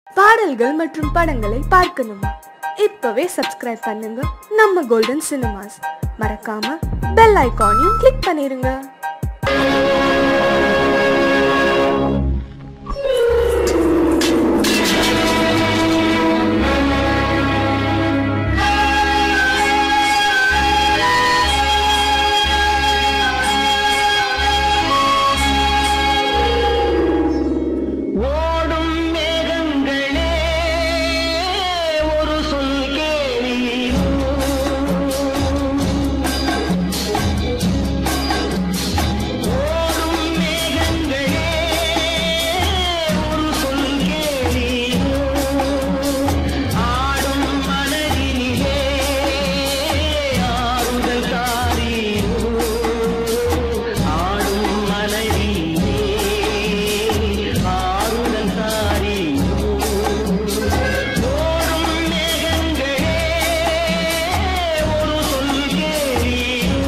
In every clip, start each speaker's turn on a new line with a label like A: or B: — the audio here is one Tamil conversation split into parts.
A: பாடல்கள் மற்றும் படங்களை பார்க்கணுமா இப்பவே சப்ஸ்கிரைப் பண்ணுங்க நம்ம கோல்டன் சினிமாஸ் மறக்காம பெல் ஐகானையும் கிளிக் பண்ணிருங்க
B: ஓடும் மேகங்களே ஒரு சொல் கேளீரோ ஓடும் மேகங்களே ஒரு சொல் கேளீரோ ஆடும் மனதினிலே ஆறுதல் தாரீரோ ஆடும் மனதினிலே ஆறுதல் தாரீரோ ஓடும் மேகங்களே ஒரு சொல் கேளீரோ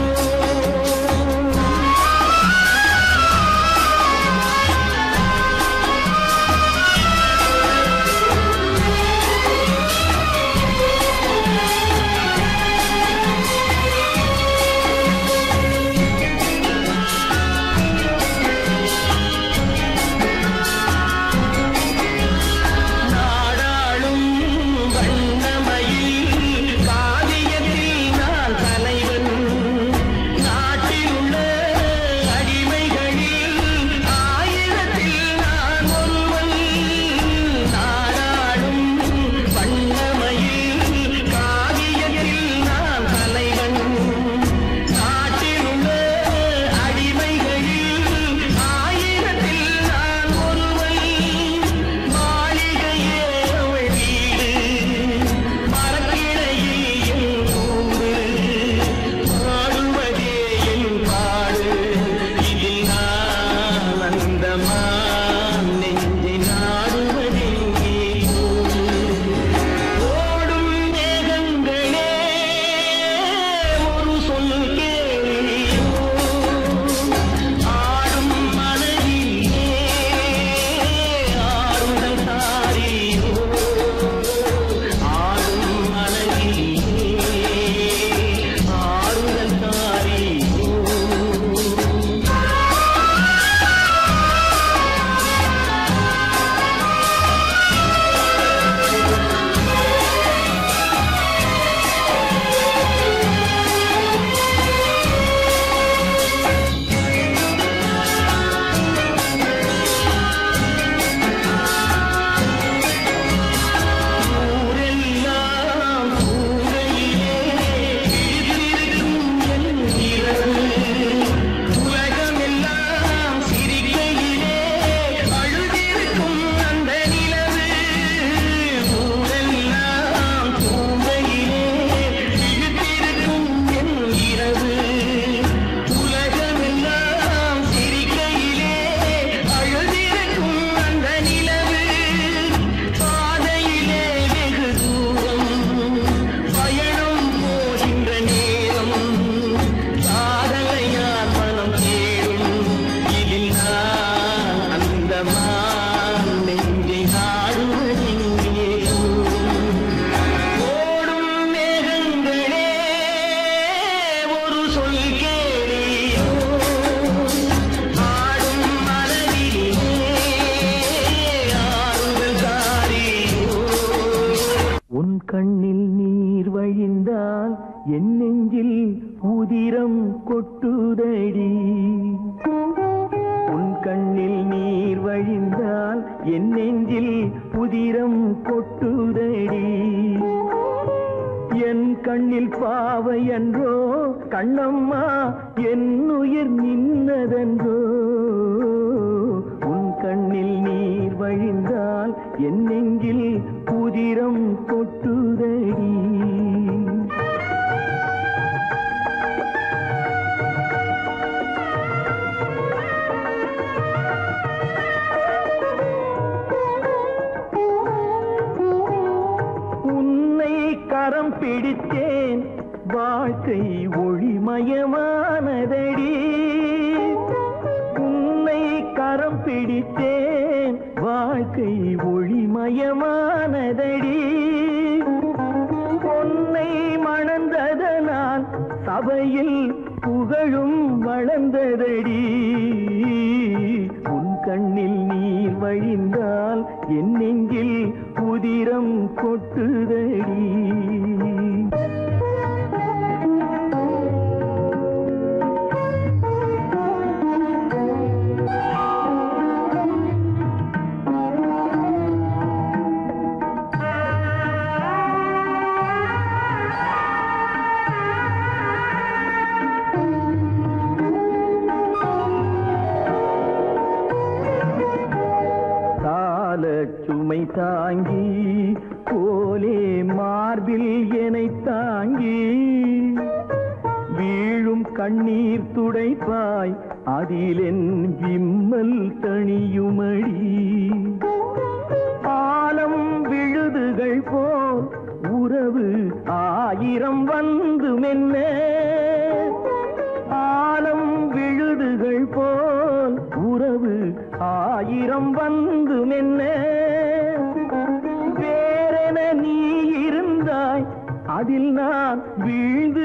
B: நாடாளும் வண்ணமயில் காவியத்தில் நான் தலைவன் நாட்டில் உள்ள அடிமைகளில் ஆயிரத்தில் நான் ஒருவன் நாடாளும் வண்ணமயில் காவியத்தில் நான் தலைவன் நாட்டில் உள்ள அடிமைகளில் ஆயிரத்தில் நான் ஒருவன் மாளிகையே அவள் வீடு மரக்கிளையில் என் கூடு பாடுவதே என் பாடு இதில் நான் அந்தமா நெஞ்சை நாடுவதெங்கே ஓடும் மேகங்களே ஒரு சொல் கேளியோ ஆடும் மனதிலே ஆறுதல் தாரீரோ ஆடும் மனதிலே ஆறுதல் தாரீரோ ஊரெல்லாம் ஊரையிலே விழித்திருக்கும் என் இரவு. உலகமெல்லாம் சிரிக்கையிலே அழுதிருக்கும் அந்த நிலவு. ஊரெல்லாம் ஊரையிலே விழித்திருக்கும் என் இரவு. உலகமெல்லாம் சிரிக்கையிலே அழுதிருக்கும் அந்த நிலவு பாதையிலே வெகு தூரம் பயணம் போகின்ற நேரம் சாதனையார் மனம் தேடும் இதில் நான் அந்த மான் நெஞ்சை நாடுவதெங்கே ஓடும் மேகங்களே ஒரு சொல் கேளியோ ஆடும் மனதிலே ஆறுதல் தாரீரோ உன் கண்ணில் நீர் வழிந்தால் என் நெஞ்சில் உதிரம் கொட்டுதடி உன் கண்ணில் நீர் வழிந்தால் என் நெஞ்சில் புதிரம் கொட்டுதடி என் கண்ணில் பாவை என்றோ கண்ணம்மா என் உயிர் நின்னதென்றோ உன் கண்ணில் நீர் வழிந்தால் என் நெஞ்சில் புதிரம் கொட்டுதடி உன்னை கரம் பிடித்தேன் வாழ்க்கை ஒளிமயமானதடி உன்னை கரம் பிடித்தேன் வாழ்க்கை ஒளிமய மயமானதடி பொன்னை மணந்ததனால் சபையில் புகழும் வளர்ந்ததடி உன் கண்ணில் நீர் வழிந்தால் என் நெஞ்சில் உதிரம் கொட்டுதடி கால சுமை தாங்கி போலே மார்பில் எனை தாங்கி வீழும் கண்ணீர் துடைப்பாய் அதிலென் விம்மல் தணியுமடி ஆலம் விழுதுகள் போல் உறவு ஆயிரம் வந்து மென்ன ஆலம் விழுதுகள் போல் உறவு ஆயிரம் வந்து மென்ன வேறென நீ இருந்தாய் அதில் நான் வீழ்ந்து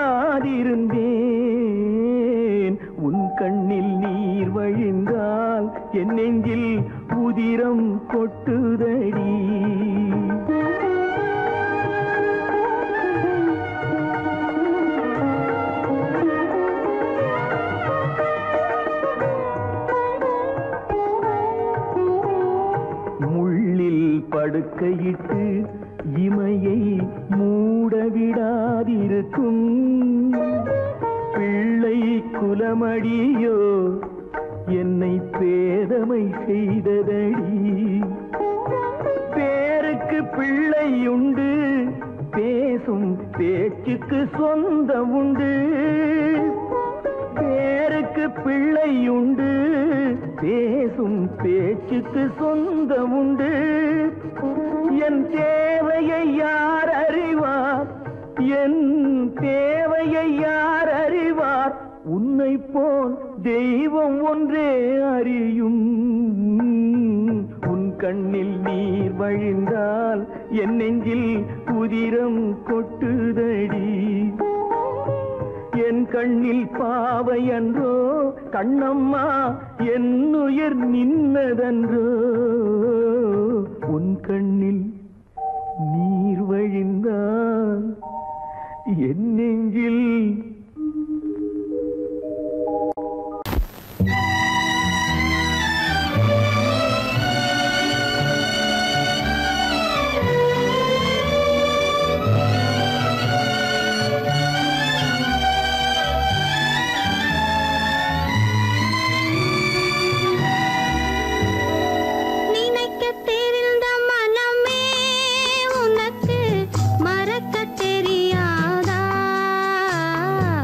B: விடாதிருந்தேன் உன் கண்ணில் நீர் வழிந்தால் என் நெஞ்சில் உதிரம் கொட்டுதடி முள்ளில் படுக்கையிட்டு இமையை மூடவிடாதிருக்கும் பிள்ளை குலமடியோ என்னை பேதமை செய்ததடி பேருக்கு பிள்ளை உண்டு பேசும் பேச்சுக்கு சொந்தம் உண்டு பேருக்கு பிள்ளை உண்டு பேசும் பேச்சுக்கு சொந்தம் உண்டு என் தேவையை யார் அறிவார் என் தேவையை யார் அறிவார் உன்னை போல் தெய்வம் ஒன்றே அறியும் உன் கண்ணில் நீர் வழிந்தால் என் நெஞ்சில் உதிரம் கொட்டுதடி என் கண்ணில் பாவை அன்றோ கண்ணம்மா என் உயிர் நின்னதன்றோ உன் கண்ணில் நீர் வழிந்தான் என் நெஞ்சில்
C: நினைக்க தெரிந்த மனமே உனக்கு மறக்க தெரியாதா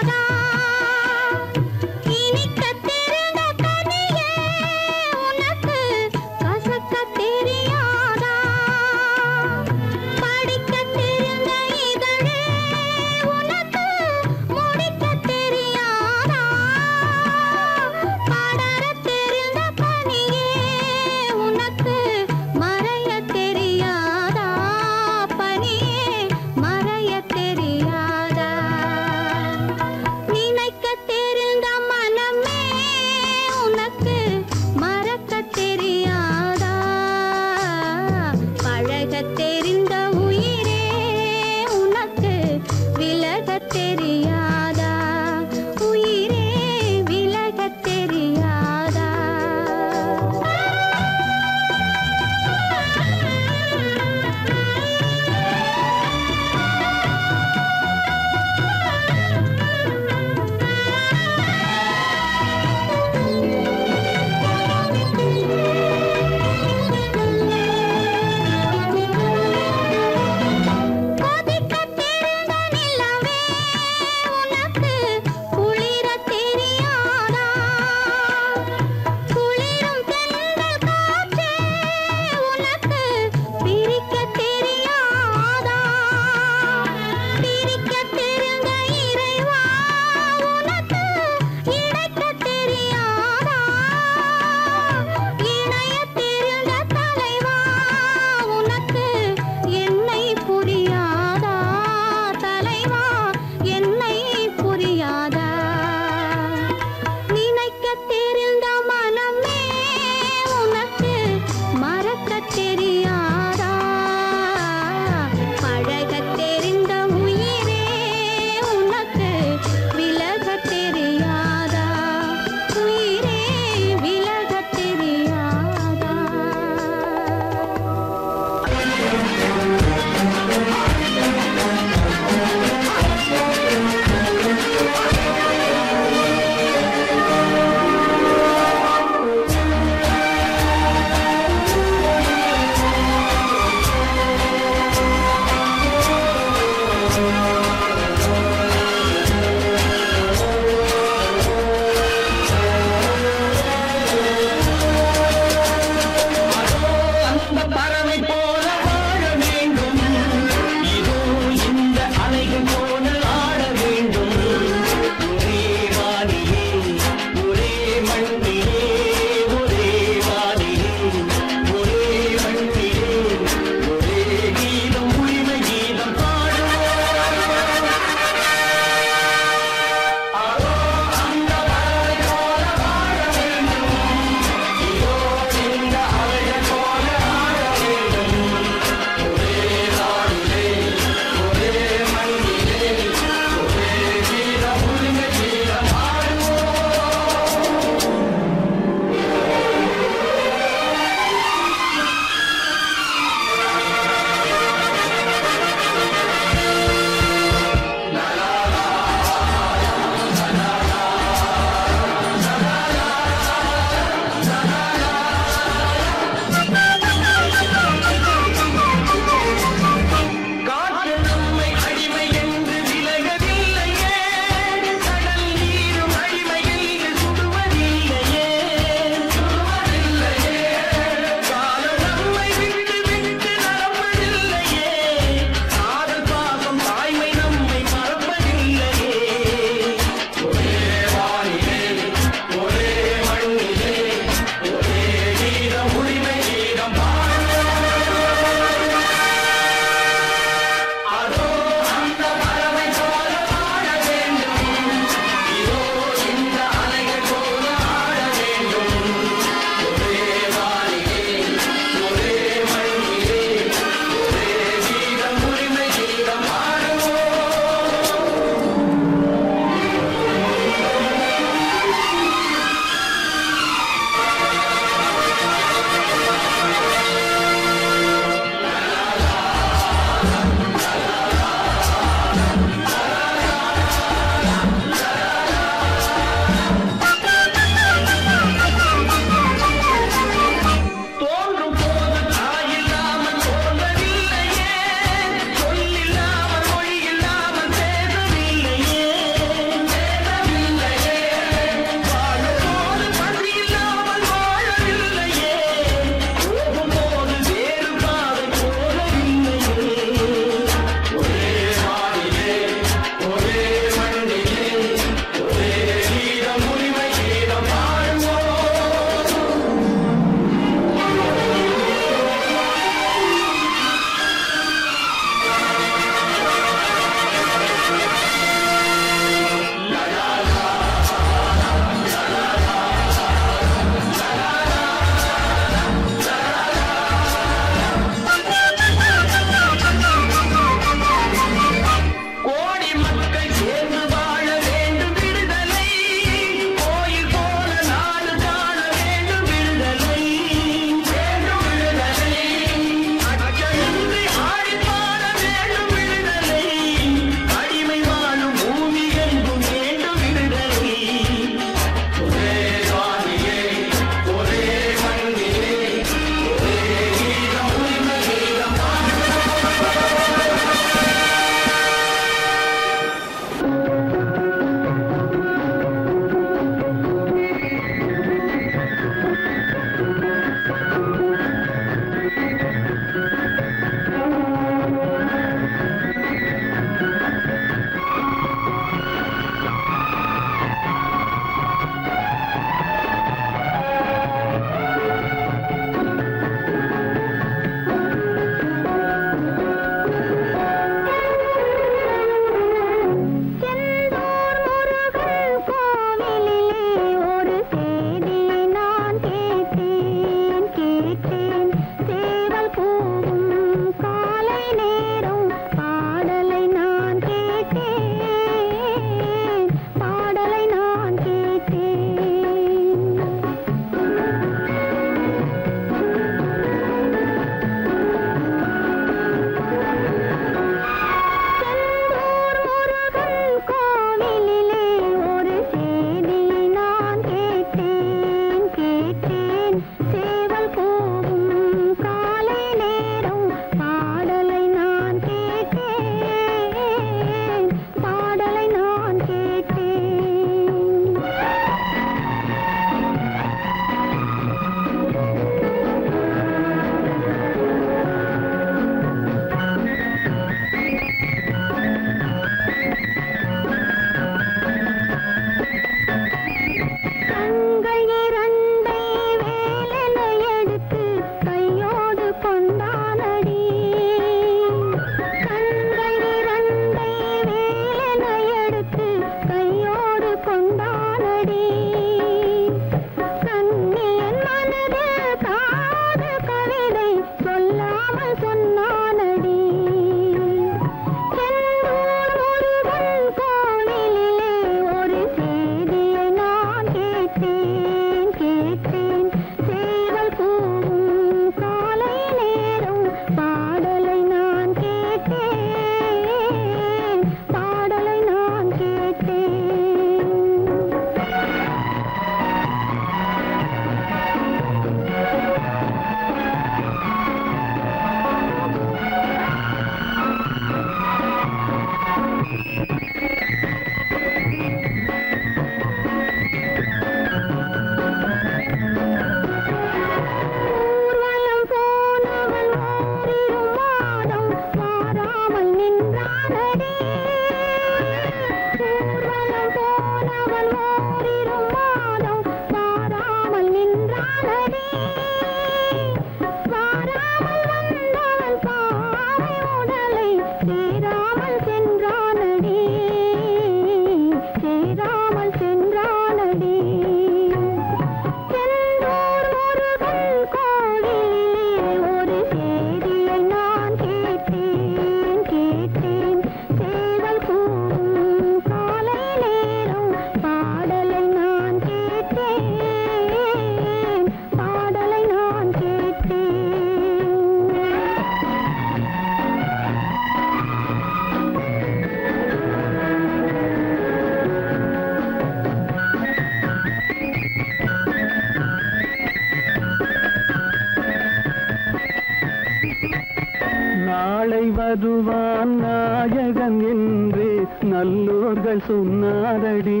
B: வருவான் நாயகன் என்று நல்லோர்கள் சொன்னாரடி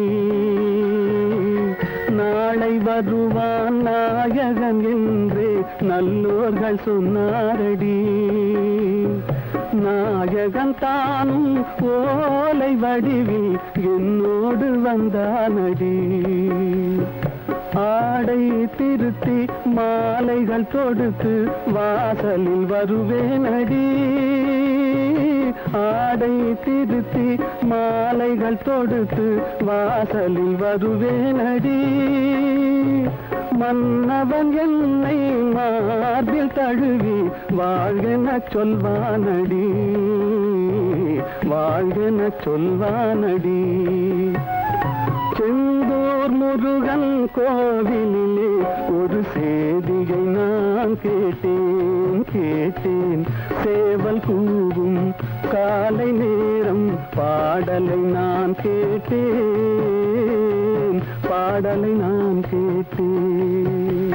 B: நாளை வருவான் நாயகன் என்று நல்லோர்கள் சொன்னாரடி நாயகன் தானும் ஓலை வடிவில் என்னோடு வந்தானடி ஆடை திருத்தி மாலைகள் தொடுத்து வாசலில் வருவேனடி ஆடை திருத்தி மாலைகள் தொடுத்து வாசலில் வருவேனடி மன்னவன் என்னை மார்பில் தழுவி வாழ்கென சொல்வானடி வாழ்கென சொல்வானடி செந்தூர் முருகன் கோவிலிலே ஒரு சேதியை நான் கேட்டேன் கேட்டேன் சேவல் கூவும் காலை நேரம் பாடலை நான் கேட்டேன் பாடலை நான் கேட்டேன்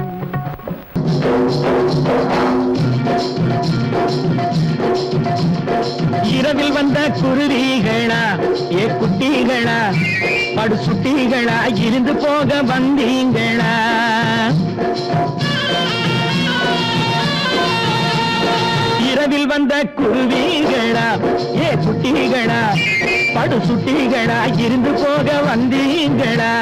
D: இரவில் வந்த குருவிகளா ஏ குட்டிகளா படு சுட்டிகளா இருந்து போக வந்தீங்களா இரவில் வந்த குருவிகளா ஏ குட்டிகளா படு சுட்டிகளா இருந்து போக வந்தீங்களா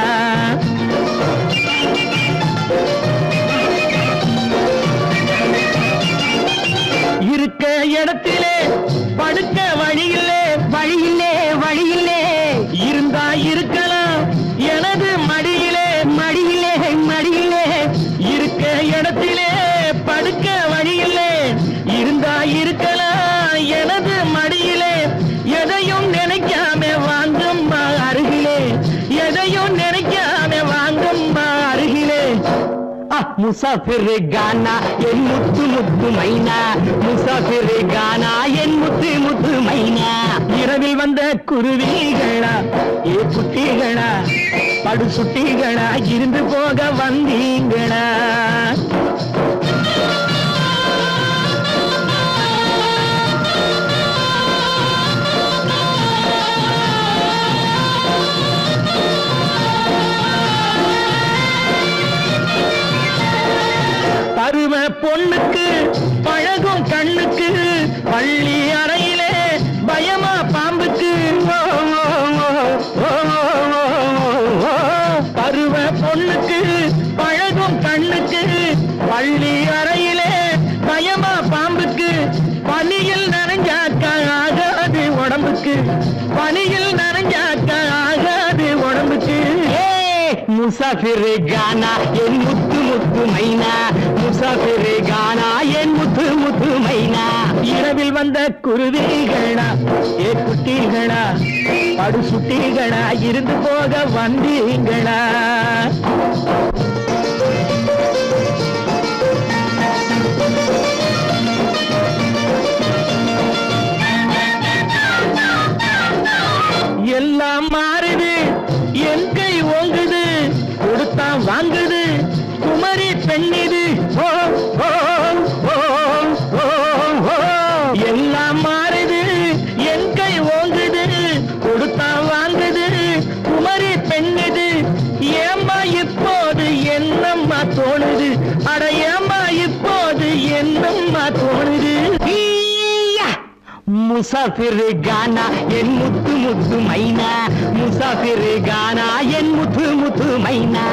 D: இருக்க இடத்திலே படுக்க வழியிலே வழியிலே வழியிலே இருந்தா இருக்கலாம் எனது மடியிலே மடியிலே மடியிலே இருக்க இடத்திலே படுக்க வழியிலே இருந்தா இருக்கலாம் எனது மடியிலே எதையும் நினைக்காம வாங்கம்மா அருகிலே எதையும் நினைக்காம வாங்கம்மா அருகிலே முசாஃபிர் கானா என் முத்து முத்து மைனா முசாஃபிர் கானா என் முத்து முத்து மைனா இரவில் வந்த குருவிகளா ஏ குட்டிகளா படு சுட்டிகளா இருந்து போக வந்தீங்களா பருவ பொண்ணுக்கு பழகும் கண்ணுக்கு பள்ளி அறையிலே பயமா பாம்புக்கு ஓ, ஓ, ஓ, ஓ, ஓ, ஓ, ஓ. பருவ பொண்ணுக்கு பழகும் கண்ணுக்கு பள்ளி அறையிலே பயமா பாம்புக்கு பனியில் நனைஞ்சாக்க ஆகாது உடம்புக்கு பனியில் நனைஞ்சாக்க ஆகாது உடம்புக்கு முசாஃபிர் கானா என் முத்து முத்து மைனா முசாஃபிர் கானா என் முத்து முத்து மைனா இரவில் வந்த குருவிகளா ஏ குட்டிகளா படு சுட்டிகளா இருந்து போக வந்தீங்களா எல்லாம் மாறுது என் கை ஓங்குது கொடுத்தா வாங்குது குமரி பெண்ணிது ஓ ஓ ஓ ஓ ஓ எல்லாம் மாறுது என் கை ஓங்குது கொடுத்தா வாங்குது குமரி பெண்ணிது ஏம்மா இப்போது என்னம்மா தோணுது அட ஏம்மா இப்போது என்னம்மா தோணுது ஈயா! முசாஃபிர் கானா என் முத்து முத்து மைனா முசாஃபிர் கானா என் முத்து முத்து மைனா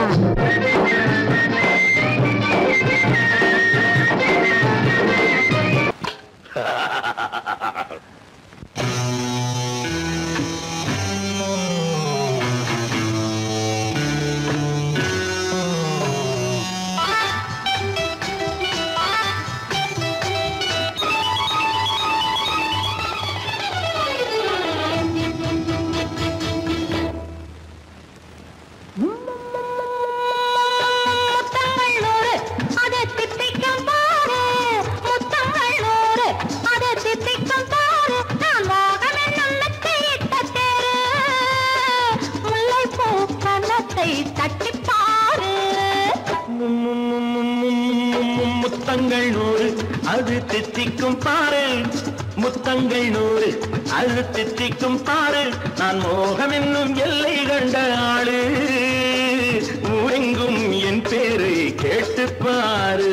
D: முத்தங்கள் நூறு அது தித்திக்கும் பாரு முத்தங்கள் நூறு அது தித்திக்கும் பாரு நான் மோகம் என்னும் எல்லை கண்ட ஆளு ஊரெங்கும் என் பேரை கேட்டு பாரு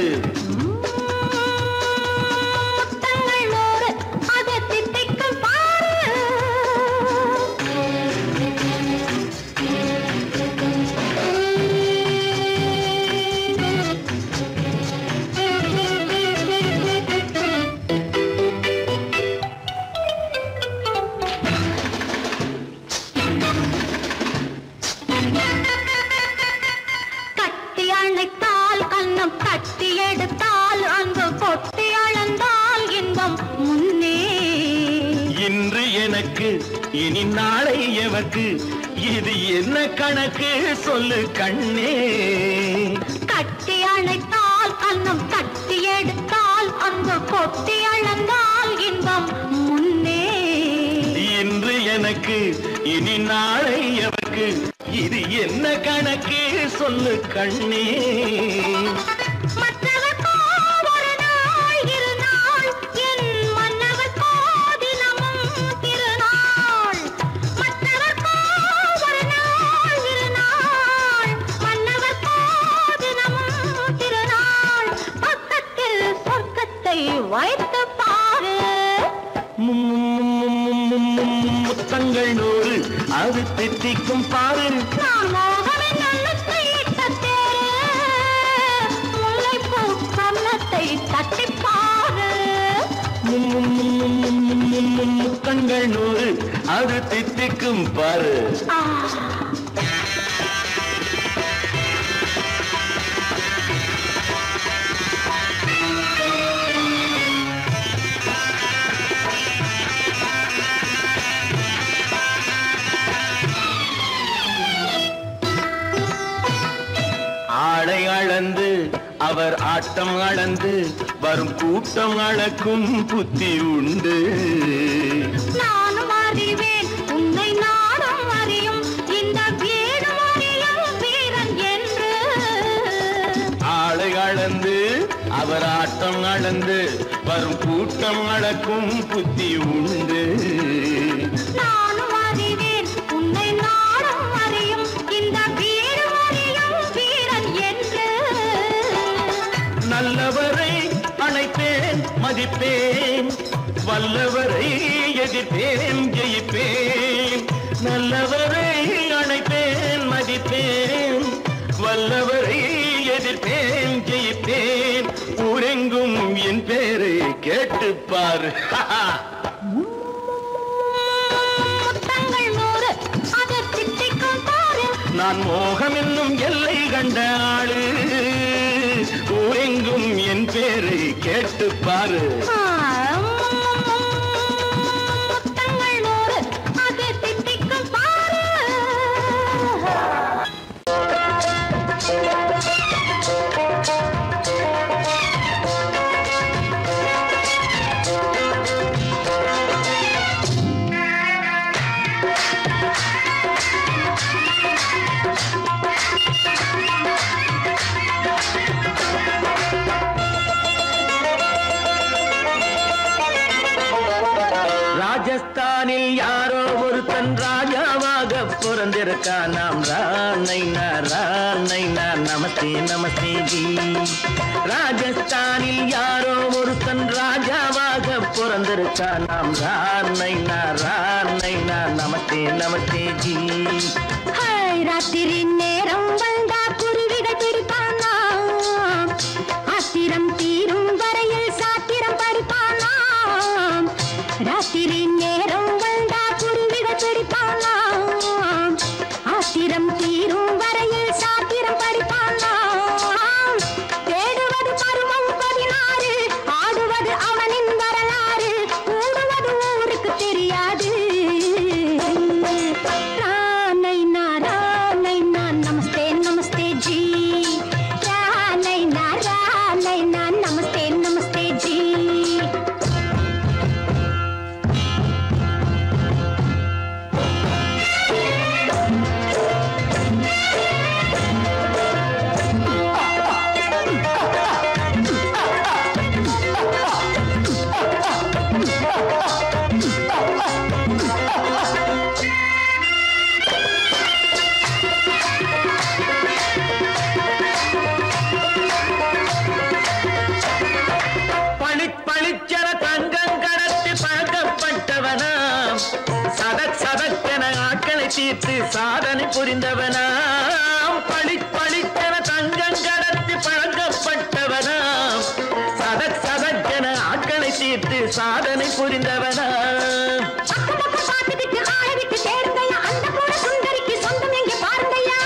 C: முத்தங்கள் நூறு அது தித்திக்கும் பாரு கட்டி அணைத்தால் கண்ணம் கட்டி எடுத்தால் அன்பு கொட்டி அளந்தால் இன்பம் முன்னே
D: இன்று எனக்கு இனி நாளை எவக்கு இது என்ன கணக்கு சொல்லு கண்ணே
C: கட்டி அணைத்தால் கண்ணம் கட்டி எடுத்தால் அன்பு கொட்டி அளந்தால் இன்பம் முன்னே
D: இன்று எனக்கு இனி நாளை எவக்கு இது என்ன கணக்கு சொல்லு கண்ணே
C: மற்றவர்க்கோ ஒரு நாள் இரு நாள் என் மன்னவர்க்கோ தினமும் திருநாள் மற்றவர்க்கோ ஒரு நாள் இரு நாள் மன்னவர்க்கோ தினமும் திருநாள் பக்கத்தில் சொர்க்கத்தை வைத்து பாரு
D: மும் மும் மும் மும் மும் மும் முத்தங்கள் நூறு அது தித்திக்கும் பாரு
C: நான் மோகனின் நல்லத்தை இட்ட தேரு முல்லைப்பூ கன்னத்தை தட்டிப் பாரு
D: மும் மும் மும் மும் மும் மும் மும் மும் முத்தங்கள் நூறு அது தித்திக்கும் பாரு
C: ஆ
D: ஆடை அளந்து அவர் ஆட்டம் அளந்து வரும் கூட்டம் அளக்கும் புத்தி உண்டு
C: நானும் அறிவேன் உன்னை நாடும் அறியும் இந்த வீடும் அறியும் வீரன் என்று
D: ஆடை அளந்து அவர் ஆட்டம் அளந்து வரும் கூட்டம் அளக்கும் புத்தி உண்டு
C: நானும் அறிவேன் உன்னை நாடும் அறியும் இந்த வீடும் அறியும் வீரன் என்று
D: நல்லவரை அணைப்பேன் மதிப்பேன் வல்லவரை எதிர்ப்பேன் ஜெயிப்பேன் நல்லவரை அணைப்பேன் மதிப்பேன் வல்லவரை எதிர்ப்பேன் ஜெயிப்பேன் ஊரெங்கும் என் பேரை கேட்டுப்பார்
C: முத்தங்கள் நூறு அது திட்டிக்கும் பாரு
D: நான் மோகம் என்னும் எல்லை கண்ட ஆளு ஊரெங்கும் என் பேரை கேட்டுப்பாரு
C: ஆ, முத்தங்கள் நூறு அது திட்டிக்கும் பாரு
D: ராஜஸ்தானில் யாரோ ஒருத்தன் ராஜாவாக பிறந்திருக்கான் நாம் ராணை ராணை நமஸ்தே நமஸ்தே ஜி ராஜஸ்தானில் யாரோ ஒருத்தன் ராஜாவாக பிறந்திருக்கான் நாம் ராணை ராணை நமஸ்தே நமஸ்தே ஜி
C: ஹாய், ராத்திரி நேரம் வந்தா குருவிகள் பிடிப்பானா ஆத்திரம் தீரும் வரையில் சாத்திரம் படிப்பானா ராத்திரி நேரம் வந்தா குருவிகள் பிடிப்பானா ஆத்திரம் தீரும் வரையில் சாத்திரம் படிப்பானா தேடுவது பருவம் பதினாறு ஆடுவது அவனின் வரலாறு கூடுவது ஊருக்கு தெரியாது ரானை நா ரானை நான் நமஸ்தே நமஸ்தே
D: சாதனை புரிந்தவனாம் பளி பளித்தன தங்கம் கடத்தி பழக்கப்பட்டவனாம் சதக் சதக்கென ஆட்களை தீர்த்து சாதனை புரிந்தவனாம்
C: பக்கம் பக்கம் பார்த்துக்கிட்டு ஆளை விட்டு தேடுங்கய்யா அந்த கூட சுந்தரிக்கு சொந்தம் எங்க பாருங்கய்யா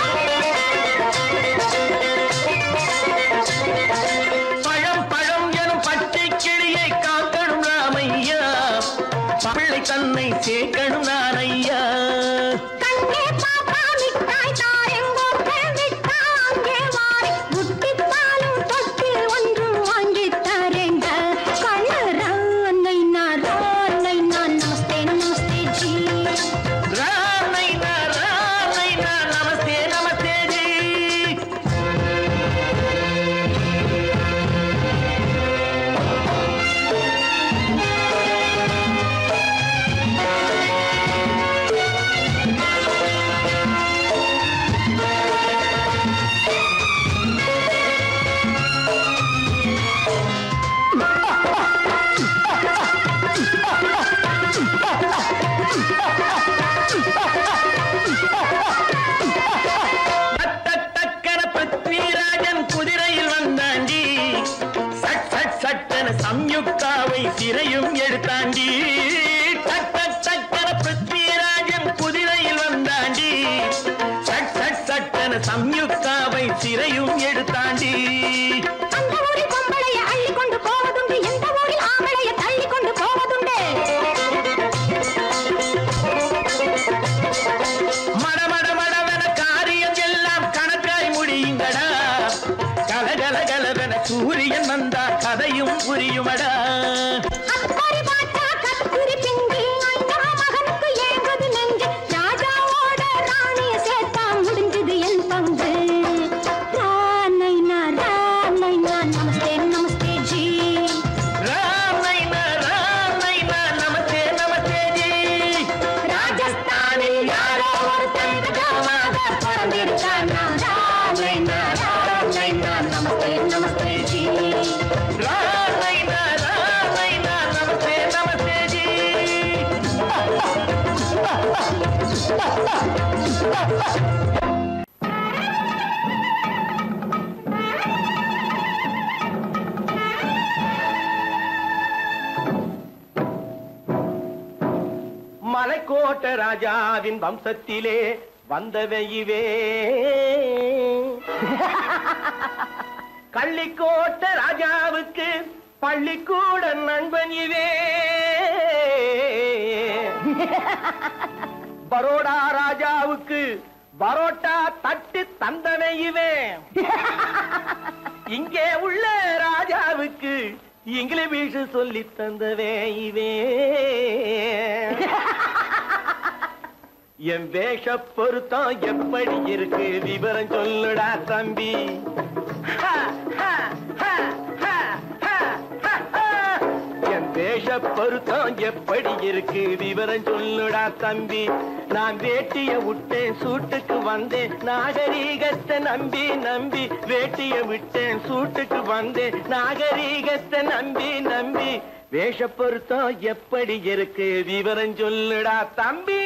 D: பழம் பழம் எனும் பச்சை கிளியை காக்கணும் ராமையா பிள்ளை தன்னை சேர்க்கணும் நான் ஐயா
C: கண்ணே பாப்பா மிட்டாய் தாரெங்கோ விட்டா அங்கே வாரி புட்டித்தாலும் தொட்டு ஒன்று வாங்கி தரேங்க கண்ணு ரானை நான் ரானை நான் நமஸ்தே நமஸ்தே ஜி
D: ராமைனா ராமைனா நமஸ்தே நமஸ்தே ஜி டக் டக் டக்கன பிருத்விராஜன் குதிரையில் வந்தாண்டி சட் சட் சட்டன சம்யுக்தாவை சிறையும் எடுத்தாண்டி டக் டக் டக்கன பிருத்விராஜன் குதிரையில் வந்தாண்டி சட் சட் சட்டன சம்யுக்தாவை சிறையும் எடுத்தாண்டி
C: அந்த ஊரில் பொம்பளைய அள்ளி கொண்டு போவதுண்டு எந்த ஊரில் ஆம்பளைய தள்ளி கொண்டு போவதுண்டு
D: மட மட மடவென காரியம் எல்லாம் கணக்காய் முடியுங்கடா கலகல கலவென சூரியன் வந்தா கதையும் புரியுமடா
C: அக்கறை பார்த்தா கத்திரி பிஞ்சு ஐயா மகனுக்கு ஏங்குது நெஞ்சு ராஜாவோட ராணிய சேர்த்தா முடிஞ்சது என் பங்கு ரானைனா ரானைனா நமஸ்தே நமஸ்தே ஜி
D: ராமைனா ராமைனா நமஸ்தே நமஸ்தே ஜி
C: ராஜஸ்தானில் யாரோ ஒருத்தன் ராமாக பிறந்திருக்கானா ரானைனா ரானைனா நமஸ்தே நமஸ்தே ஜி
D: ராமைனா ராமைனா நமஸ்தே நமஸ்தே ஜி மலைக்கோட்ட ராஜாவின் வம்சத்திலே வந்தவையுவே கள்ளிக்கோட்ட ராஜாவுக்கு பள்ளிக்கூட நண்பன் இவே பரோடா ராஜாவுக்கு பரோட்டா தட்டு தந்தனை இவன் இங்கே உள்ள ராஜாவுக்கு இங்கிலீஷ் சொல்லி தந்தவே இவே என் வேஷ பொருத்தம் எப்படி இருக்கு விவரம் சொல்லுடா தம்பி ஹா, ஹா, ஹா, ஹா, ஹா, ஹா, ஹா. என் வேஷ பொருத்தம் எப்படி இருக்கு விவரம் சொல்லுடா தம்பி நான் வேட்டிய விட்டேன் சூட்டுக்கு வந்தேன் நாகரீகத்தை நம்பி நம்பி வேட்டிய விட்டேன் சூட்டுக்கு வந்தேன் நாகரீகத்தை நம்பி நம்பி வேஷ பொருத்தம் எப்படி இருக்கு விவரம் சொல்லுடா தம்பி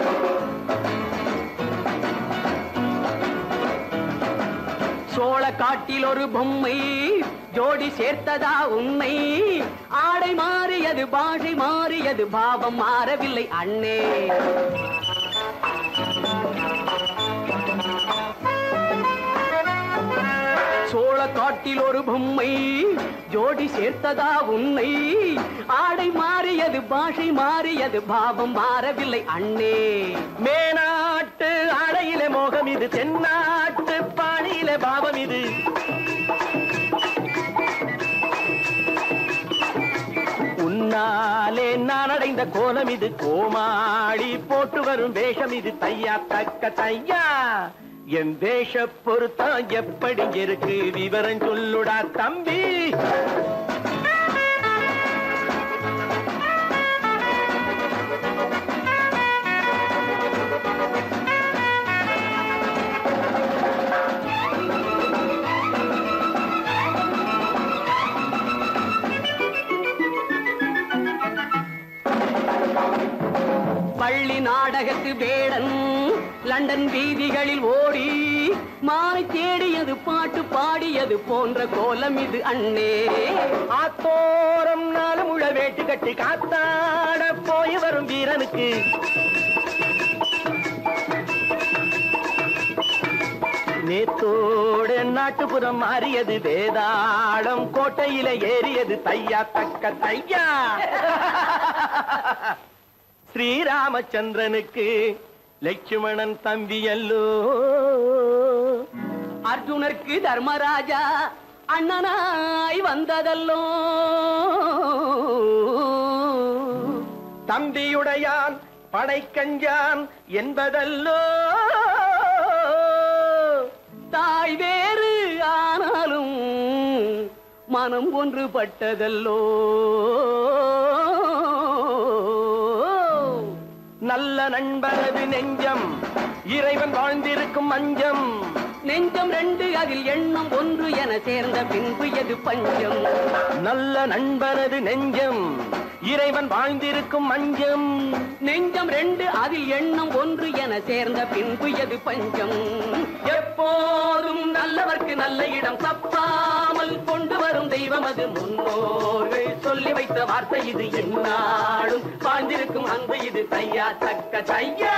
B: சோழ காட்டில் ஒரு பொம்மை ஜோடி சேர்த்ததா உண்மை ஆடை மாறியது பாஷை மாறியது பாவம் மாறவில்லை அண்ணே சோழ காட்டில் ஒரு பொம்மை ஜோடி சேர்த்ததா உண்மை ஆடை மாறியது பாஷை மாறியது பாவம் மாறவில்லை அண்ணே
D: மேனாட்டு ஆடையில மோகம் இது தென்னாட்டு பாணியில பாவம் இது உன்னாலே நான் அடைந்த கோலம் இது கோமாளி போட்டு வரும் வேஷம் இது தையா தக்க தையா என் வேஷ பொருத்தம் எப்படி இருக்கு விவரம் சொல்லுடா தம்பி
B: பள்ளி நாடகத்து வேடன் லண்டன் வீதிகளில் ஓடி மானை தேடியது பாட்டு பாடியது போன்ற கோலம் இது அண்ணே
D: ஆத்தோரம் நாலு முழ வேட்டு கட்டி காத்தாட போய் வரும் வீரனுக்கு நேத்தோடு நாட்டுப்புறம் மாறியது வேதாளம் கோட்டையில ஏறியது தையா தக்க தையா ஸ்ரீராமச்சந்திரனுக்கு லட்சுமணன் தம்பி அல்லோ
B: அர்ஜுனருக்கு தர்மராஜா அண்ணனாய் வந்ததல்லோ
D: தம்பியுடையான் படைக்கஞ்சான் என்பதல்லோ
B: தாய் வேறு ஆனாலும் மனம் ஒன்றுபட்டதல்லோ
D: நல்ல நண்பனது நெஞ்சம் இறைவன் வாழ்ந்திருக்கும் மஞ்சம்
B: நெஞ்சம் ரெண்டு அதில் எண்ணம் ஒன்று என சேர்ந்த பின்பு எது பஞ்சம்
D: நல்ல நண்பனது நெஞ்சம் இறைவன் வாழ்ந்திருக்கும் மஞ்சம்
B: நெஞ்சம் ரெண்டு அதில் எண்ணம் ஒன்று என சேர்ந்த பின்பு எது பஞ்சம் எப்போதும் நல்லவர்க்கு நல்ல இடம் தப்பாமல் கொண்டு வரும் தெய்வம் அது முன்னோர்கள் சொல்லி வைத்த வார்த்தை இது எந்நாளும் வாழ்ந்திருக்கும் அன்பு இது தையா தக்க தையா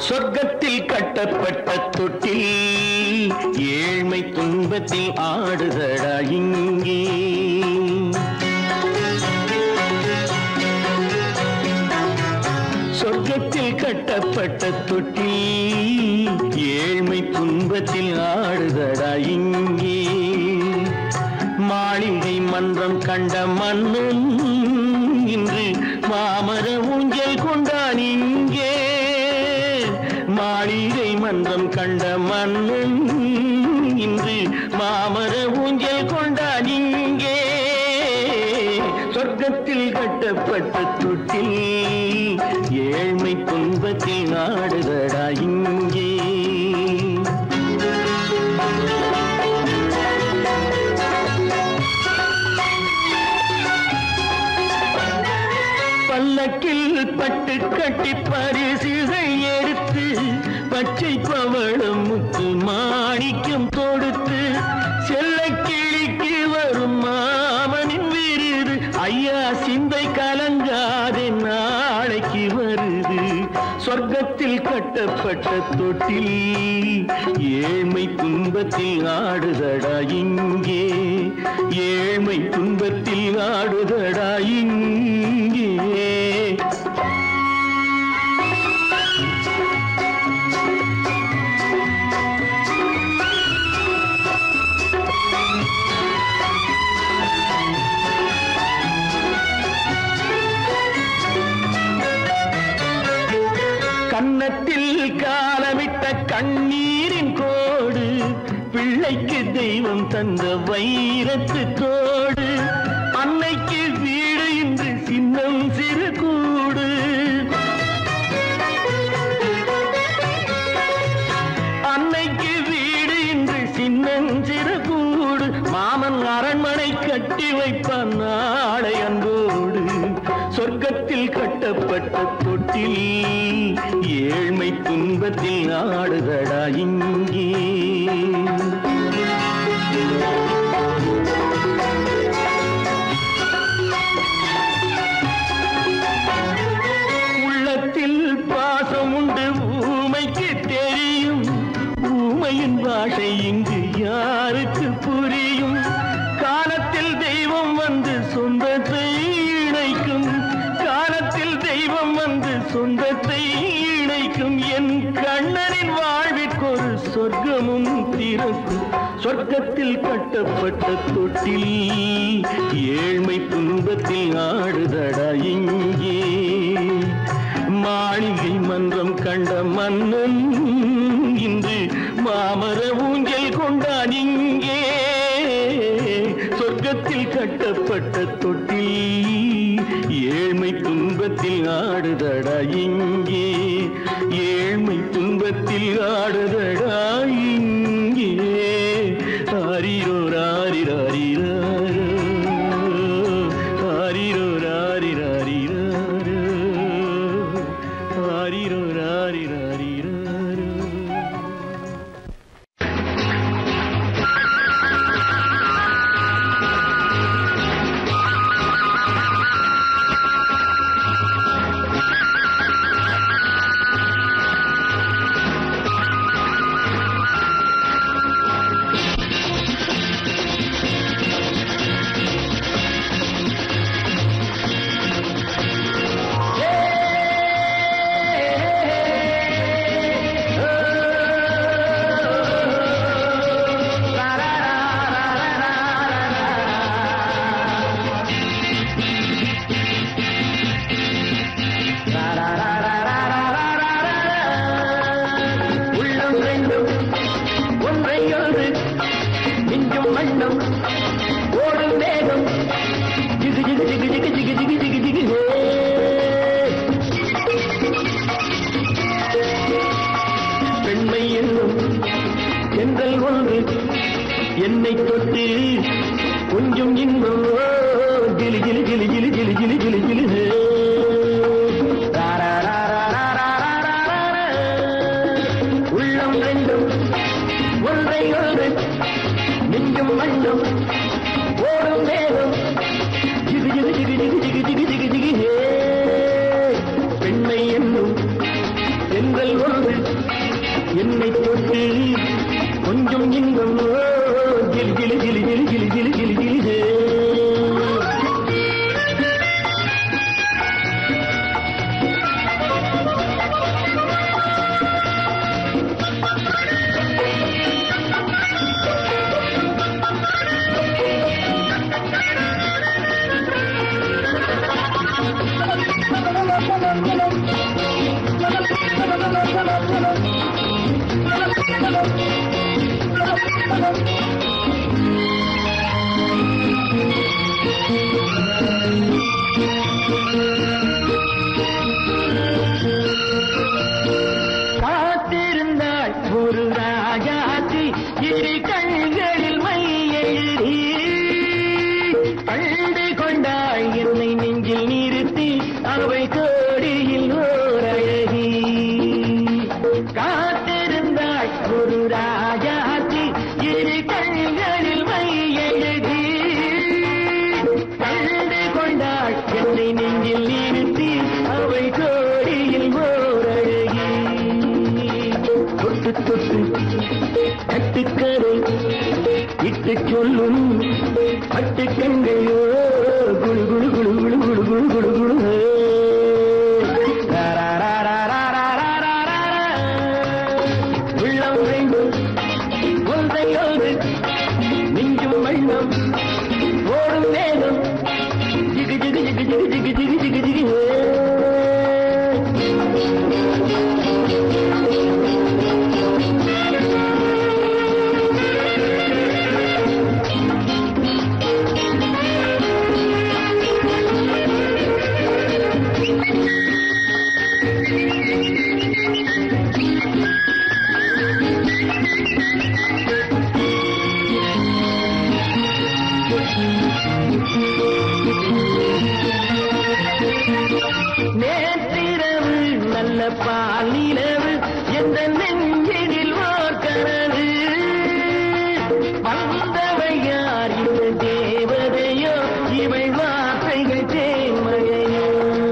D: சொர்க்கத்தில் கட்டப்பட்ட தொட்டில் ஏழ்மை துன்பத்தில் ஆடுதடா இங்கே சொர்க்கத்தில் கட்டப்பட்ட தொட்டில் ஏழ்மை துன்பத்தில் ஆடுதடா இங்கே மாளிகை மன்றம் கண்ட மன்னன் இன்று மாமர ஊஞ்சல் கொண்டான் இங்கே மாளிகை மன்றம் கண்ட மன்னன் இன்று மாமர ஊஞ்சல் கொண்டான் இங்கே சொர்க்கத்தில் கட்டப்பட்ட தொட்டில் ஏழ்மை துன்பத்தில் நாடுதடா இங்கே பல்லக்கில் பட்டு கட்டி பரிசுகள் எடுத்து பச்சை பவளம் முத்து மாணிக்கம் தொடுத்து செல்ல கிளிக்கு வரும் மாமனின் விருது ஐயா சிந்தை கலங்காதே நாளைக்கு வருது சொர்க்கத்தில் கட்டப்பட்ட தொட்டில் ஏழ்மை துன்பத்தில் ஆடுதடா இங்கே ஏழ்மை துன்பத்தில் ஆடுதடா இங்கே கன்னத்தில் காலமிட்ட கண்ணீரின் கோடு பிள்ளைக்கு தெய்வம் தந்த வைரத்து தோடு அன்னைக்கு வீடு இன்று சின்னம் சிறு கூடு அன்னைக்கு வீடு இன்று சின்னஞ்சிறு கூடு மாமன் அரண்மனை கட்டி வைப்பான் நாளை அன்போடு சொர்க்கத்தில் கட்டப்பட்ட தொட்டில் ஏழ்மை துன்பத்தில் ஆடுதடா இங்கே உள்ளத்தில் பாசம் உண்டு ஊமைக்கு தெரியும் ஊமையின் பாஷை இங்கு யாருக்கு புரியும் காலத்தில் தெய்வம் வந்து சொந்தத்தை இணைக்கும் காலத்தில் தெய்வம் வந்து சொந்தத்தை இணைக்கும் என் கண்ணனின் வாழ்விற்கொரு சொர்க்கமும் திறக்கும் சொர்க்கத்தில் கட்டப்பட்ட தொட்டில் ஏழ்மை துன்பத்தில் ஆடுதடா இங்கே மாளிகை மன்றம் கண்ட மன்னன் இன்று மாமர ஊஞ்சல் கொண்டான் இங்கே சொர்க்கத்தில் கட்டப்பட்ட தொட்டில் ஏழ்மை துன்பத்தில் ஆடுதடா இங்கே ஏழ்மை துன்பத்தில் ஆடுதடா இங்கே ஆரிரோ ராரிராரிரோ ஆரிரோ ராரிராரிரோ ஆரிரோ ராரிராரிரோ உள்ளம் ரெண்டும் ஒன்றையொன்று மிஞ்சும் மண்ணும் ஓடும் வேகம் ஜிகு ஜிகு ஜிகு ஜிகு ஜிகு ஜிகு ஜிகு ஜிகு ஹே. பெண்மை என்னும் எங்கள் ஒன்று என்னை தொட்டு கொஞ்சம் இன்பம் ஓ, ஜிலி ஜிலி ஜிலி ஜிலி ஜிலி ஜிலி ஜிலி ஜிலி ஹே. ரா, ரா, ரா, ரா, ரா, ரா, ரா, ரா, ரா, ரா. உள்ளம் ரெண்டும் ஒன்றை ஒன்று நெஞ்சும் மண்ணும் ஓடும் வேகம் ஜிகு ஜிகு ஜிகு ஜிகு ஜிகு ஜிகு ஜிகு ஜிகு ஹே பெண்மை என்னும் எங்கள் ஒன்று என்னை தொட்டு கொஞ்சம் இன்பம் ஓ, ஜிலி ஜிலி ஜிலி ஜிலி ஜிலி ஜிலி ஜிலி ஜிலி ஹே. காத்திருந்தாள் ஒரு ராஜாத்தி இரு கண்களில் மை எழுதி கண்டு கொண்டாள் என்னை நெஞ்சில் நிறுத்தி அவை கோடியில் ஓர் அழகி காத்திருந்தாள் ஒரு ராஜாத்தி இரு கண்களில் மை எழுதி கண்டு கொண்டாள் என்னை நெஞ்சில் நிறுத்தி அவை கோடியில் ஓர் அழகி தொட்டு தொட்டு கட்டுக்கரை இட்டு சொல்லும் பட்டு கண்கையோ குழு குழு குழு குழு குழு குழு குழு குழு உள்ளம் வேண்டும் ஒன்றை ஒன்று நெஞ்சும் வண்ணம் ஓடும் வேகம் ஜிகு ஜிகு ஜிகு ஜிகு ஜிகு ஜிகு ஜிகு ஜிகு ஹே. நேற்றிரவு நல்ல பாலிரவு எந்த நெஞ்சினில் ஓர் கனவு வந்தவை யார் இந்த தேவதையோ இவை வார்த்தைகள் தேன்மழையோ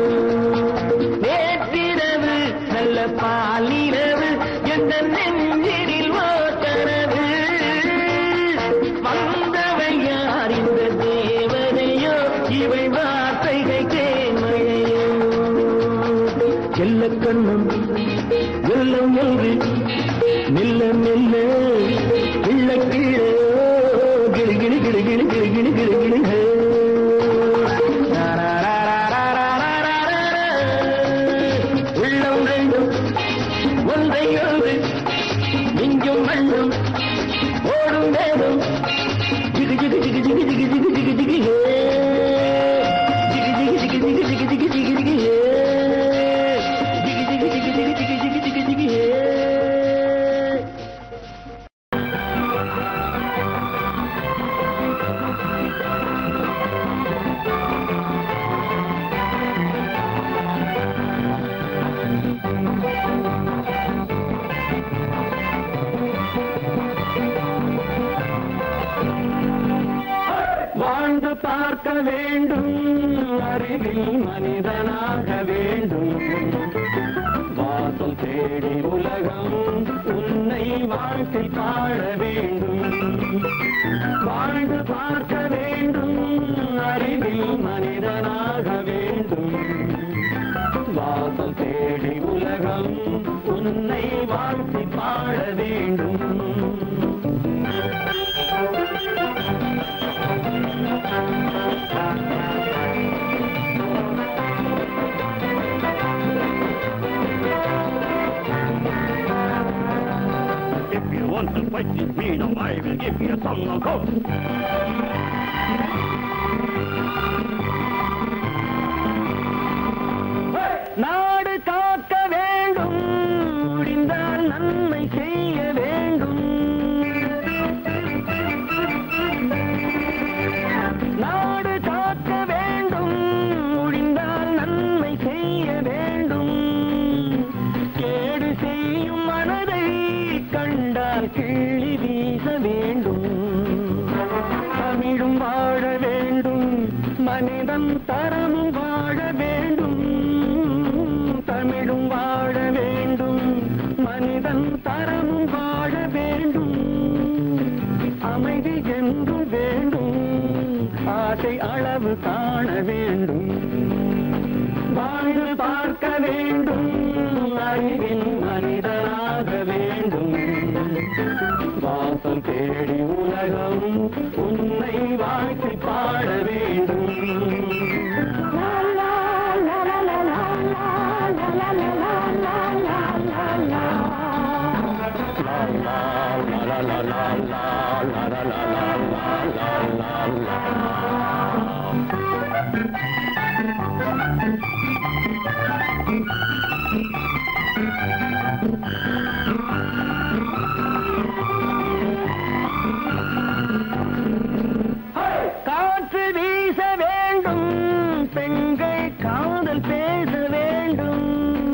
D: நேற்றிரவு நல்ல பாலிரவு எந்த நெஞ்சினில் ஓர் கனவு வந்தவை யார் இந்த தேவதையோ இவை வார்த்தைகள் தேன்மழையோ செல்ல கண்ணம் வெள்ளம் என்று மெல்ல மெல்ல கிள்ள கீழே கிளி கிளி கிளி கிளி கிளி கிளி கிளி கிளி ஹே. உள்ளம் ரெண்டும் ஒன்றை ஒன்று நெஞ்சும் மண்ணும் ஓடும் வேகம் ஜிகு ஜிகு ஜிகு ஜிகு ஜிகு ஜிகு ஜிகு ஜிகு ஹே ஜிகு ஜிகு ஜிகு ஜிகு ஜிகு ஜிகு ஜிகு ஜிகு ஹே ஜிகு ஜிகு ஜிகு ஜிகு ஜிகு ஜிகு ஜிகு ஜிகு ஹே
B: வாழ்ந்து பார்க்க வேண்டும் அறிவில் மனிதனாக வேண்டும் வாசல் தேடி உலகம் உன்னை வாழ்க்கை பாட வேண்டும் வாழ்ந்து பார்க்க வேண்டும் அறிவில் மனிதனாக வேண்டும் வாசல் தேடி உலகம் உன்னை வாழ்த்தி பாட வேண்டும் If you want to fight with me, now I will give you a song of hope. நாடு காக்க வேண்டும் முடிந்தால் நன்மை செய்ய வேண்டும் நாடு காக்க வேண்டும் முடிந்தால் நன்மை செய்ய வேண்டும் கேடு செய்யும் மனதை கண்டால் கிள்ளி வீச வேண்டும் தமிழும் வாழ வேண்டும் மனிதன் தரமும் வாழ வேண்டும் தமிழும் வாழ வேண்டும் மனிதன்
E: காலம் தரமும் வாழ வேண்டும் அமைதி என்றும் வேண்டும் ஆசை அளவு காண வேண்டும் வாழ்ந்து பார்க்க வேண்டும் அறிவின் மனிதனாக வேண்டும் வாசம் தேடி உலகம் உன்னை வாழ்த்தி பாட வேண்டும் லா, லா, லா, லா, லா, லா, லா, லா, லா, லா, லா, லா, லா, லா. லா, லா, லா, லா, லா, லா, லா, லா, லா, லா, லா, லா, லா, லா. காற்று வீச வேண்டும் பெண்கள் காதல் பேச வேண்டும்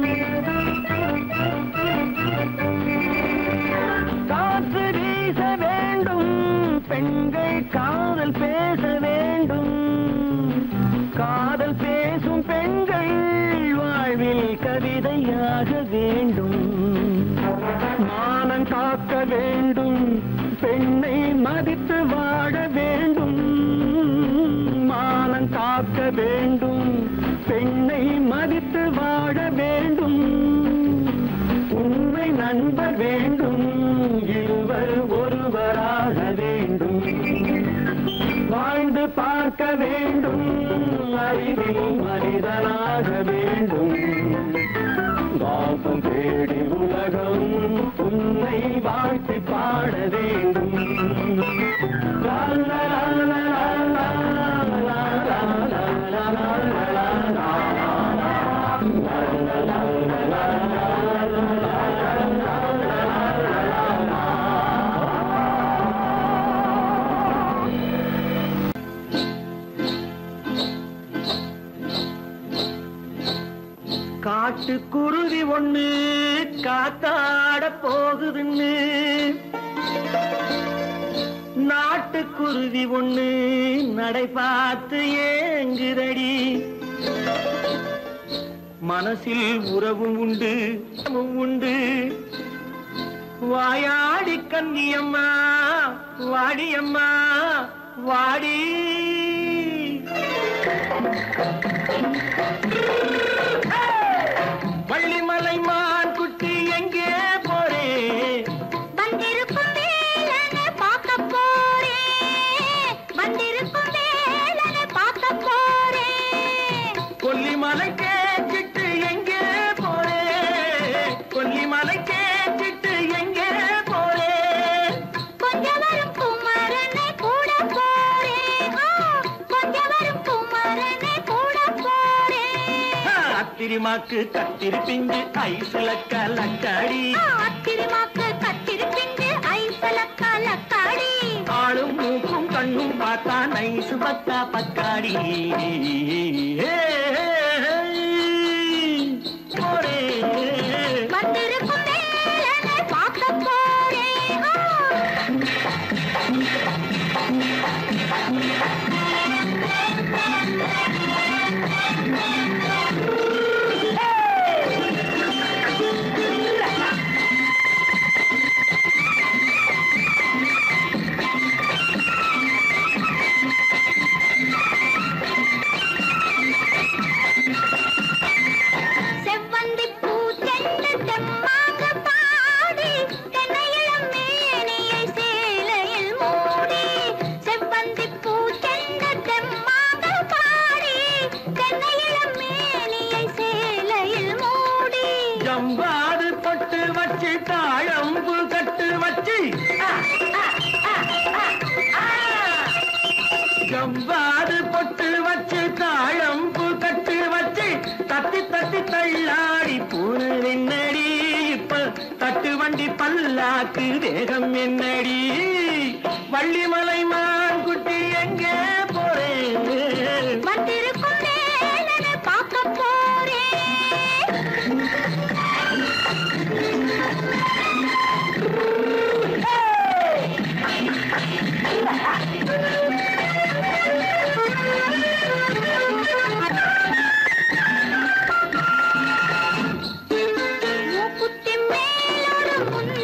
E: காற்று வீச வேண்டும் பெண்கள் காதல் பேச வேண்டும் காதல் பேசும் பெண்கள் வாழ்வில் கவிதையாக வேண்டும் மானம் காக்க வேண்டும் பெண்ணை மதித்து வாழ வேண்டும் மானம் காக்க வேண்டும் பெண்ணை மதித்து வாழ வேண்டும் உண்மை நண்பர் வேண்டும் இருவர் ஒருவராக வேண்டும் வாழ்ந்து பார்க்க வேண்டும் அறிவில் மனிதனாக வேண்டும் வாசம் தேடி உலகம் உன்னை வாழ்த்தி பாட வேண்டும் லா, லா, லா, லா, லா, லா, லா, லா, லா, லா, லா, லா, காட்டுக்குருவி ஒண்ணு காத்தாட போகுதுன்னு நாட்டுக்குருவி ஒண்ணு நடை பார்த்து ஏங்குதடி மனசில் உறவும் உண்டு உறவும் உண்டு வாயாடி கன்னியம்மா வாடியம்மா வாடி வள்ளிமலை மான் குட்டி எங்கே போறே
C: வந்திருக்கும் வேலனை பார்க்க போறேன் வந்திருக்கும் வேலனை பார்க்க போறேன்
E: கொல்லிமலை கேட்டுட்டு எங்கே போறே கொல்லிமலை கேட்டுட்டு எங்கே போறே
C: கொஞ்சம் வரும் குமரனை கூட போறேன் ஆ, கொஞ்சம் வரும் குமரனை கூட போறேன்
E: அத்திரிமாக்கு கத்திரி பிஞ்சு ஐசுல கலக்காடி
C: ஆ, அத்திருமாக்கு கத்திருப்பிண்டு ஐசலக்கா லக்காடி
E: ஆளும் மூக்கும் கண்ணும் பார்த்தா நைசு பக்கா பக்காடி போறே
C: வந்திருக்கும் வேலனை பார்க்க போறேன் ஆ. செவ்வந்தி பூ தென்று தெம்மாக பாடி தென்னையிளம் மேனியை சேலையில் மூடி செவ்வந்தி பூ தென்று தெம்மாக பாடி தென்னையிளம் மேனியை சேலையில் மூடி
E: ஜம்பாது பொட்டு வச்சு தாழம்பு கட்டு வச்சு ஜம்பாது பொட்டு வச்சு தாழம்பு கட்டு வச்சு தத்தி தத்தி தள்ளாடி பூனு என்னடி இப்ப தட்டு வண்டி பல்லாக்கு வேகம் என்னடி வள்ளிமலை மான் குட்டி எங்கே போறேன்
C: வந்திருக்கும் வேலனை பார்க்க போறேன் மூக்குத்தி மேலோடு முன்ன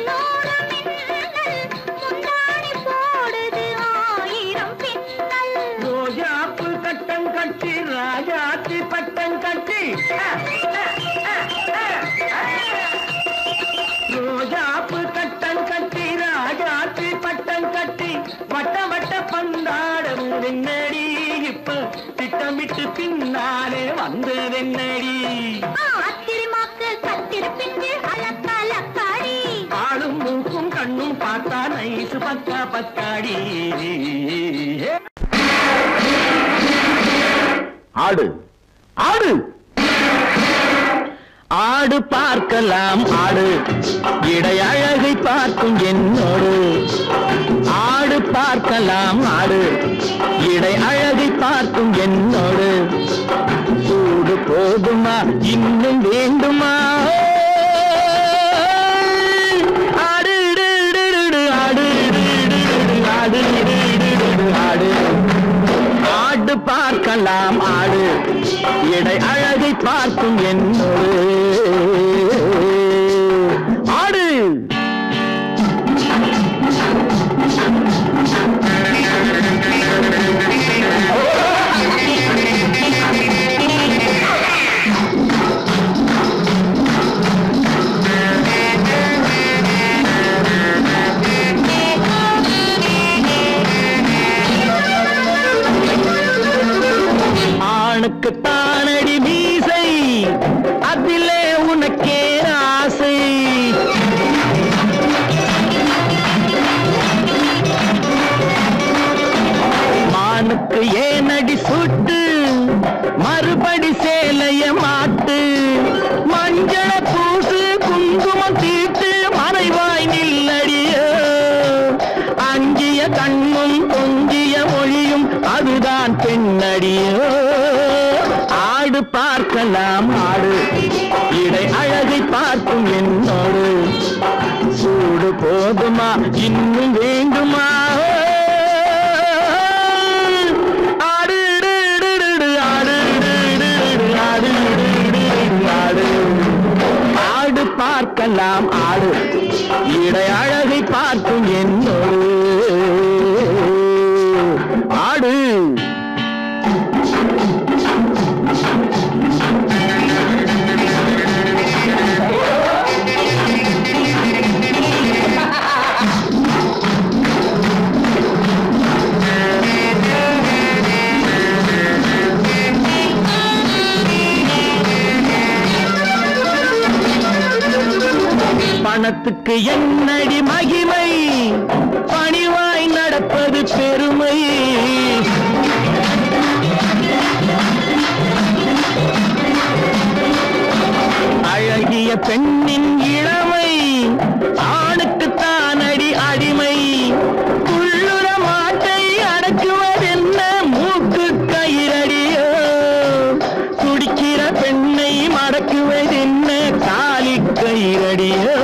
E: என்னடி
C: அத்திரிமாக்கு கத்திருப்பிங்கு அலக்காலக்காடி
E: ஆளும் மூக்கும் கண்ணும் பார்த்தா நைசு பக்கா பக்காடி ஆடு ஆடு ஆடு பார்க்கலாம் ஆடு இடை அழகை பார்க்கும் என்னோடு ஆடு பார்க்கலாம் ஆடு இடை அழகை பார்க்கும் என்னோடு கூடு போதுமா இன்னும் வேண்டுமா ஆடு டு, டு, டு, டு, ஆடு டு, டு, டு, டு, ஆடு டு, டு, டு, டு, ஆடு ஆடு பார்க்கலாம் ஆடு இடை அழகை பார்க்கும் என்னோடு ஆடு ஆணுக்கு தானடி மீசை அதிலே உனக்கே ஆசை மானுக்கு ஏனடி சுட்டு மறுபடி சேலைய மாட்டு மஞ்சள பூசு குங்குமம் தீட்டு மறைவாய் நில்லடியோ அஞ்சிய கண்ணும் கொஞ்சிய மொழியும் அதுதான் பெண்ணடியோ ஆடு பார்க்கலாம் ஆடு இடை அழகை பார்க்கும் என்னோடு சூடு போதுமா இன்னும் வேண்டுமா ஆடு டு, டு, டு, டு, ஆடு டு, டு, டு, டு, ஆடு டு, டு, டு, ஆடு ஆடு பார்க்கலாம் ஆடு இடை அழகை பார்க்கும் என்னோடு ஆடு பணத்துக்கு என்னடி மகிமை பணிவாய் நடப்பது பெருமை அழகிய பெண்ணின் இளமை ஆணுக்கு தானடி அடிமை உள்ளுர மாட்டை அடக்குவதென்ன மூக்கு கயிறடியோ துடிக்கிற பெண்ணை மடக்குவதென்ன காலி கயிறடியோ